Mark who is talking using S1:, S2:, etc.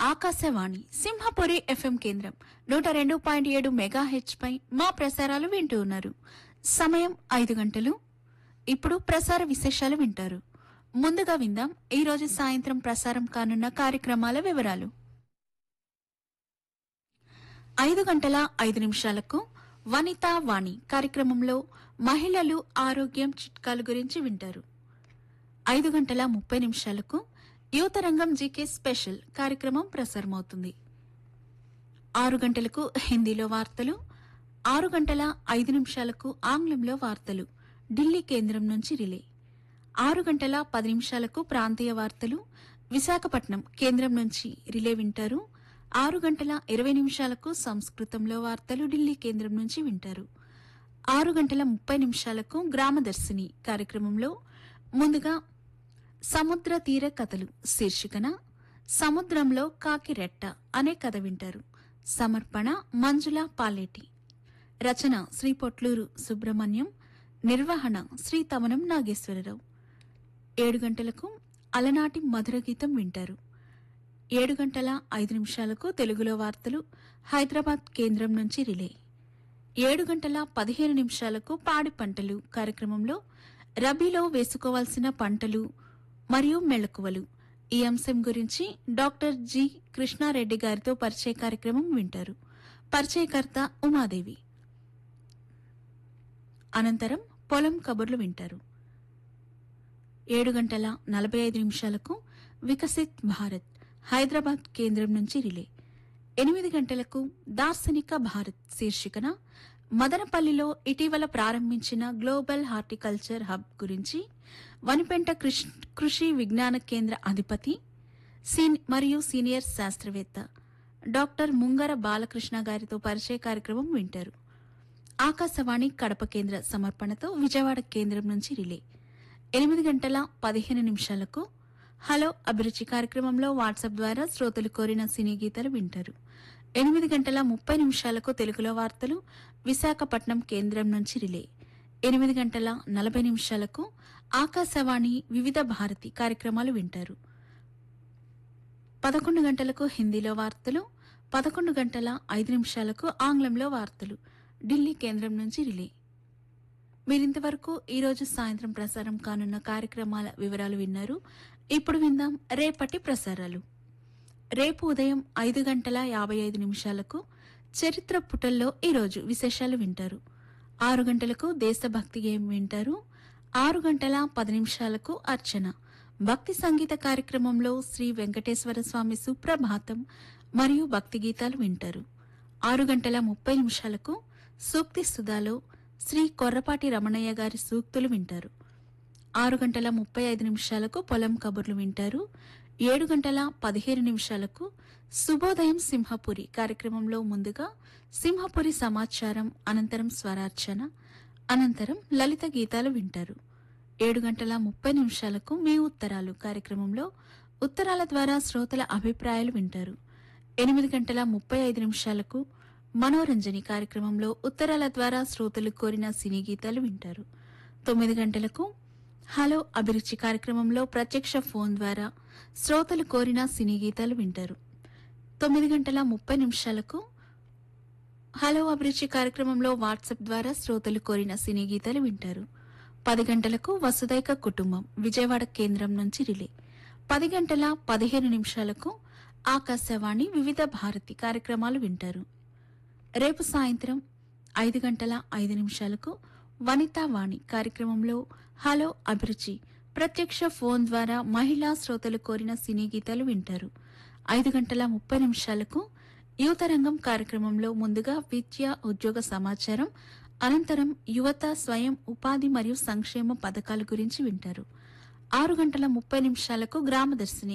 S1: Akashvani Simhapuri FM కేంద్రం నూట రెండు పాయింట్ ఏడు మెగా హెచ్ పై మా ప్రసారాలు వింటూ ఉన్నారు సమయం ఐదు గంటలు ఇప్పుడు ప్రసార విశేషాలు వింటారు ముందుగా విందాం ఈ రోజు సాయంత్రం ప్రసారం కానున్న కార్యక్రమాల వివరాలు ఐదు గంటల ఐదు నిమిషాలకు వనితా వాణి కార్యక్రమంలో మహిళలు ఆరోగ్యం చిట్కాలు గురించి వింటారు ఐదు గంటల ముప్పై నిమిషాలకు యువతరంగం జీకే స్పెషల్ కార్యక్రమం ప్రసారమవుతుంది ఆరు గంటలకు హిందీలో వార్తలు ఆరు గంటల ఐదు నిమిషాలకు ఆంగ్లంలో వార్తలు ఢిల్లీ కేంద్రం నుంచి రిలే ఆరు గంటల పది నిమిషాలకు ప్రాంతీయ వార్తలు విశాఖపట్నం కేంద్రం నుంచి రిలే వింటారు ఆరు గంటల ఇరవై నిమిషాలకు సంస్కృతంలో వార్తలు ఢిల్లీ కేంద్రం నుంచి వింటారు ఆరు గంటల ముప్పై నిమిషాలకు గ్రామదర్శిని కార్యక్రమంలో ముందుగా సముద్ర తీర కథలు శీర్షికన సముద్రంలో కాకిరెట్ట అనే కథ వింటారు సమర్పణ మంజుల పాలేటి రచన శ్రీ పొట్లూరు సుబ్రహ్మణ్యం నిర్వహణ శ్రీ తమనం నాగేశ్వరరావు ఏడు గంటలకు అలనాటి మధుర గీతం వింటారు ఏడు గంటల ఐదు నిమిషాలకు తెలుగులో వార్తలు హైదరాబాద్ కేంద్రం నుంచి రిలే ఏడు గంటల పదిహేను నిమిషాలకు పాడి పంటలు కార్యక్రమంలో రబీలో వేసుకోవాల్సిన పంటలు మరియు మెళకువలు ఈ అంశం గురించి డాక్టర్ జి కృష్ణారెడ్డి గారితో పరిచయ కార్యక్రమం వింటారు పరిచయకర్త ఉమాదేవి అనంతరం పొలం కబుర్లు వింటారు ఏడు గంటల నలభై ఐదు నిమిషాలకు వికసిత్ భారత్ హైదరాబాద్ కేంద్రం నుంచి రిలే ఎనిమిది గంటలకు దార్శనిక భారత్ శీర్షికన మదనపల్లిలో ఇటీవల ప్రారంభించిన గ్లోబల్ హార్టికల్చర్ హబ్ గురించి వనిపెంట కృష్- కృషి విజ్ఞాన కేంద్ర అధిపతి సీన్ మరియు సీనియర్ శాస్త్రవేత్త డాక్టర్ ముంగర బాలకృష్ణ గారితో పరిచయ కార్యక్రమం వింటారు ఆకాశవాణి కడప కేంద్ర సమర్పణతో విజయవాడ కేంద్రం నుంచి రిలే ఎనిమిది గంటల పదిహేను నిమిషాలకు హలో అభిరుచి కార్యక్రమంలో వాట్సాప్ ద్వారా శ్రోతలు కోరిన సినీ గీతాలు వింటారు ఎనిమిది గంటల ముప్పై నిమిషాలకు తెలుగులో వార్తలు విశాఖపట్నం కేంద్రం నుంచి రిలే ఎనిమిది గంటల నలభై నిమిషాలకు ఆకాశవాణి వివిధ భారతి కార్యక్రమాలు వింటారు పదకొండు గంటలకు హిందీలో వార్తలు పదకొండు గంటల ఐదు నిమిషాలకు ఆంగ్లంలో వార్తలు ఢిల్లీ కేంద్రం నుంచి రిలే మీరింతవరకు ఈరోజు సాయంత్రం ప్రసారం కానున్న కార్యక్రమాల వివరాలు విన్నారు ఇప్పుడు విందాం రేపటి ప్రసారాలు రేపు ఉదయం ఐదు గంటల యాభై ఐదు నిమిషాలకు చరిత్ర పుటల్లో ఈరోజు విశేషాలు వింటారు ఆరు గంటలకు దేశభక్తి గేయం వింటారు ఆరు గంటల పది నిమిషాలకు అర్చన భక్తి సంగీత కార్యక్రమంలో శ్రీ వెంకటేశ్వర స్వామి సుప్రభాతం మరియు భక్తి గీతాలు వింటారు ఆరు గంటల ముప్పై నిమిషాలకు సూక్తి సుధాలో శ్రీ కొర్రపాటి రమణయ్య గారి సూక్తులు వింటారు ఆరు గంటల ముప్పై ఐదు నిమిషాలకు పొలం కబుర్లు వింటారు ఏడు గంటల పదిహేను నిమిషాలకు శుభోదయం సింహపురి కార్యక్రమంలో ముందుగా సింహపురి సమాచారం అనంతరం స్వరార్చన అనంతరం లలిత గీతాలు వింటారు ఏడు గంటల ముప్పై నిమిషాలకు మీ ఉత్తరాలు కార్యక్రమంలో ఉత్తరాల ద్వారా శ్రోతల అభిప్రాయాలు వింటారు ఎనిమిది గంటల ముప్పై ఐదు నిమిషాలకు మనోరంజని కార్యక్రమంలో ఉత్తరాల ద్వారా శ్రోతలు కోరిన సినీ గీతాలు వింటారు తొమ్మిది గంటలకు హలో అభిరుచి కార్యక్రమంలో ప్రత్యక్ష ఫోన్ ద్వారా శ్రోతలు కోరిన సినీ గీతాలు వింటారు తొమ్మిది గంటల ముప్పై నిమిషాలకు హలో అభిరుచి కార్యక్రమంలో వాట్సాప్ ద్వారా శ్రోతలు కోరిన సినీ గీతాలు వింటారు పది గంటలకు వసుదైక కుటుంబం విజయవాడ కేంద్రం నుంచి రిలే పది గంటల పదిహేను నిమిషాలకు ఆకాశవాణి వివిధ భారతి కార్యక్రమాలు వింటారు రేపు సాయంత్రం ఐదు గంటల ఐదు నిమిషాలకు వనితా వాణి కార్యక్రమంలో హలో అభిరుచి ప్రత్యక్ష ఫోన్ ద్వారా మహిళా శ్రోతలు కోరిన సినీ గీతాలు వింటారు ఐదు గంటల ముప్పై నిమిషాలకు యువతరంగం కార్యక్రమంలో ముందుగా విద్య ఉద్యోగ సమాచారం అనంతరం యువత స్వయం ఉపాధి మరియు సంక్షేమ పథకాల గురించి వింటారు ఆరు గంటల ముప్పై నిమిషాలకు గ్రామదర్శిని